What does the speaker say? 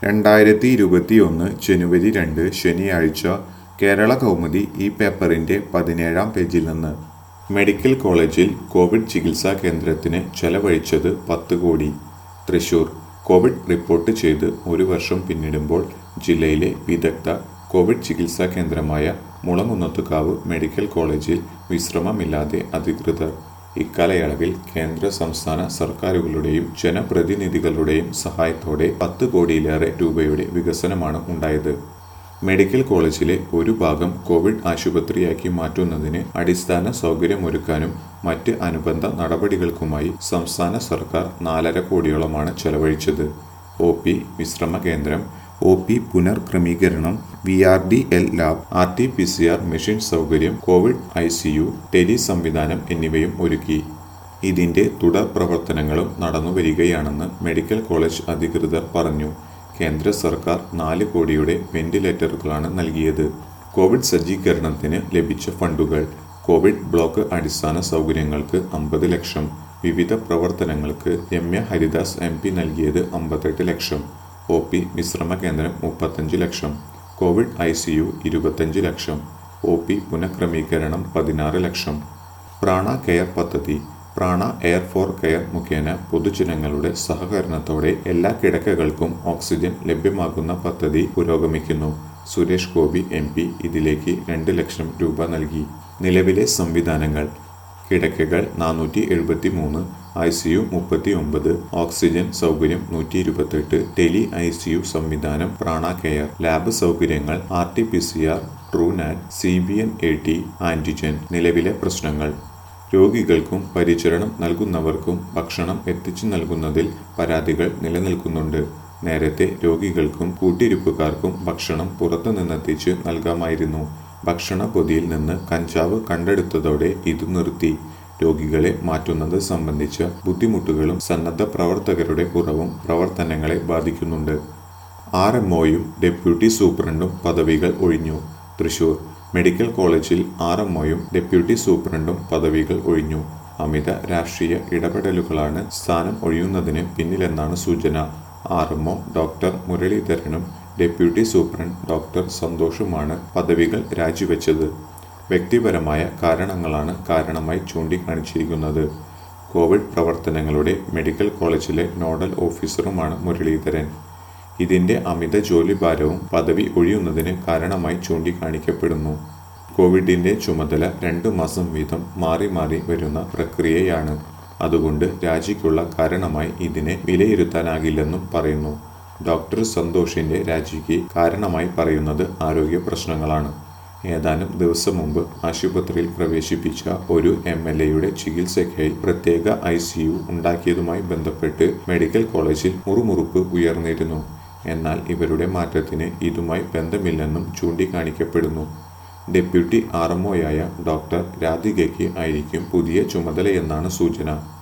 രണ്ടായിരത്തി ഇരുപത്തിയൊന്ന് ജനുവരി രണ്ട് ശനിയാഴ്ച കേരള കൗമുദി ഈ പേപ്പറിന്റെ പതിനേഴാം പേജിൽ നിന്ന് മെഡിക്കൽ കോളേജിൽ കോവിഡ് ചികിത്സാ കേന്ദ്രത്തിന് ചെലവഴിച്ചത് പത്ത് കോടി തൃശൂർ കോവിഡ് റിപ്പോർട്ട് ചെയ്ത് ഒരു വർഷം പിന്നിടുമ്പോൾ ജില്ലയിലെ വിദഗ്ധ കോവിഡ് ചികിത്സാ കേന്ദ്രമായ മുളങ്ങുന്നത്തുകാവ് മെഡിക്കൽ കോളേജിൽ വിശ്രമമില്ലാതെ അധികൃതർ ഇക്കാലയളവിൽ കേന്ദ്ര സംസ്ഥാന സർക്കാരുകളുടെയും ജനപ്രതിനിധികളുടെയും സഹായത്തോടെ പത്ത് കോടിയിലേറെ രൂപയുടെ വികസനമാണ് ഉണ്ടായത് മെഡിക്കൽ കോളേജിലെ ഒരു ഭാഗം കോവിഡ് ആശുപത്രിയാക്കി മാറ്റുന്നതിന് അടിസ്ഥാന സൗകര്യമൊരുക്കാനും മറ്റ് അനുബന്ധ നടപടികൾക്കുമായി സംസ്ഥാന സർക്കാർ നാലര കോടിയോളമാണ് ചെലവഴിച്ചത് ഒ പി വിശ്രമ കേന്ദ്രം ഒ പി പുനർക്രമീകരണം V R D L lab R T P C R machine സൗകര്യം covid I C U tele സംവിധാനം എന്നിവയും ഒരുക്കി ഇതിന്റെ തുടർ പ്രവർത്തനങ്ങളും നടന്നുവരികയാണെന്ന് മെഡിക്കൽ കോളേജ് അധികൃതർ പറഞ്ഞു കേന്ദ്ര സർക്കാർ നാല് കോടിയുടെ വെന്റിലേറ്ററുകളാണ് നൽകിയത് കോവിഡ് സജ്ജീകരണത്തിന് ലഭിച്ച ഫണ്ടുകൾ കോവിഡ് ബ്ലോക്ക് അടിസ്ഥാന സൗകര്യങ്ങൾക്ക് അമ്പത് ലക്ഷം വിവിധ പ്രവർത്തനങ്ങൾക്ക് രമ്യ ഹരിദാസ് എം പി നൽകിയത് അമ്പത്തെട്ട് ലക്ഷം ഒ പി വിശ്രമ കേന്ദ്രം മുപ്പത്തഞ്ച് lakh covid I C U ഇരുപത്തഞ്ച് ലക്ഷം ഒ പി പുനഃക്രമീകരണം പതിനാറ് ലക്ഷം പ്രാണ കെയർ പദ്ധതി പ്രാണ എയർ ഫോർ കെയർ മുഖേന പൊതുജനങ്ങളുടെ സഹകരണത്തോടെ എല്ലാ കിടക്കകൾക്കും ഓക്സിജൻ ലഭ്യമാക്കുന്ന പദ്ധതി പുരോഗമിക്കുന്നു സുരേഷ് ഗോപി എം പി ഇതിലേക്ക് രണ്ട് ലക്ഷം രൂപ നൽകി നിലവിലെ സംവിധാനങ്ങൾ കിടക്കകൾ നാനൂറ്റി എഴുപത്തി മൂന്ന് ഐ സി യു മുപ്പത്തി ഒമ്പത് ഓക്സിജൻ സൗകര്യം നൂറ്റി ഇരുപത്തെട്ട് ടെലി ഐ സി യു സംവിധാനം പ്രാണ കെയർ ലാബ് സൗകര്യങ്ങൾ R T P C R Truenat C B N A T antigen നിലവിലെ പ്രശ്നങ്ങൾ രോഗികൾക്കും പരിചരണം നൽകുന്നവർക്കും ഭക്ഷണം എത്തിച്ചു നൽകുന്നതിൽ പരാതികൾ നിലനിൽക്കുന്നുണ്ട് നേരത്തെ രോഗികൾക്കും കൂട്ടിരിപ്പുകാർക്കും ഭക്ഷണം പുറത്തുനിന്നെത്തിച്ച് നൽകാമായിരുന്നു ഭക്ഷണ പൊതിയിൽ നിന്ന് കഞ്ചാവ് കണ്ടെടുത്തതോടെ ഇത് നിർത്തി രോഗികളെ മാറ്റുന്നത് സംബന്ധിച്ച ബുദ്ധിമുട്ടുകളും സന്നദ്ധ പ്രവർത്തകരുടെ കുറവും പ്രവർത്തനങ്ങളെ ബാധിക്കുന്നുണ്ട് ആർ എം ഒയും ഡെപ്യൂട്ടി സൂപ്രണ്ടും പദവികൾ ഒഴിഞ്ഞു തൃശൂർ മെഡിക്കൽ കോളേജിൽ ആർ എം ഒയും ഡെപ്യൂട്ടി സൂപ്രണ്ടും പദവികൾ ഒഴിഞ്ഞു അമിത രാഷ്ട്രീയ ഇടപെടലുകളാണ് സ്ഥാനം ഒഴിയുന്നതിന് പിന്നിലെന്നാണ് സൂചന ആർ എം ഒ ഡോക്ടർ മുരളീധരനും ഡെപ്യൂട്ടി സൂപ്രണ്ട് ഡോക്ടർ സന്തോഷുമാണ് പദവികൾ രാജിവെച്ചത് വ്യക്തിപരമായ കാരണങ്ങളാണ് കാരണമായി ചൂണ്ടിക്കാണിച്ചിരിക്കുന്നത് കോവിഡ് പ്രവർത്തനങ്ങളുടെ മെഡിക്കൽ കോളേജിലെ നോഡൽ ഓഫീസറുമാണ് മുരളീധരൻ ഇതിന്റെ അമിത ജോലിഭാരവും പദവി ഒഴിയുന്നതിന് കാരണമായി ചൂണ്ടിക്കാണിക്കപ്പെടുന്നു കോവിഡിന്റെ ചുമതല രണ്ടു മാസം വീതം മാറി മാറി വരുന്ന പ്രക്രിയയാണ് അതുകൊണ്ട് രാജിക്കുള്ള കാരണമായി ഇതിനെ വിലയിരുത്താനാകില്ലെന്നും പറയുന്നു ഡോക്ടർ സന്തോഷിന്റെ രാജിക്ക് കാരണമായി പറയുന്നത് ആരോഗ്യ പ്രശ്നങ്ങളാണ് ഏതാനും ദിവസം മുമ്പ് ആശുപത്രിയിൽ പ്രവേശിപ്പിച്ച ഒരു എം എൽ എയുടെ ചികിത്സയ്ക്കായി പ്രത്യേക ഐ സി യു ഉണ്ടാക്കിയതുമായി ബന്ധപ്പെട്ട് മെഡിക്കൽ കോളേജിൽ മുറുമുറുപ്പ് ഉയർന്നിരുന്നു എന്നാൽ ഇവരുടെ മാറ്റത്തിന് ഇതുമായി ബന്ധമില്ലെന്നും ചൂണ്ടിക്കാണിക്കപ്പെടുന്നു ഡെപ്യൂട്ടി ആർ എം ഡോക്ടർ രാധികയ്ക്ക് ആയിരിക്കും പുതിയ ചുമതലയെന്നാണ് സൂചന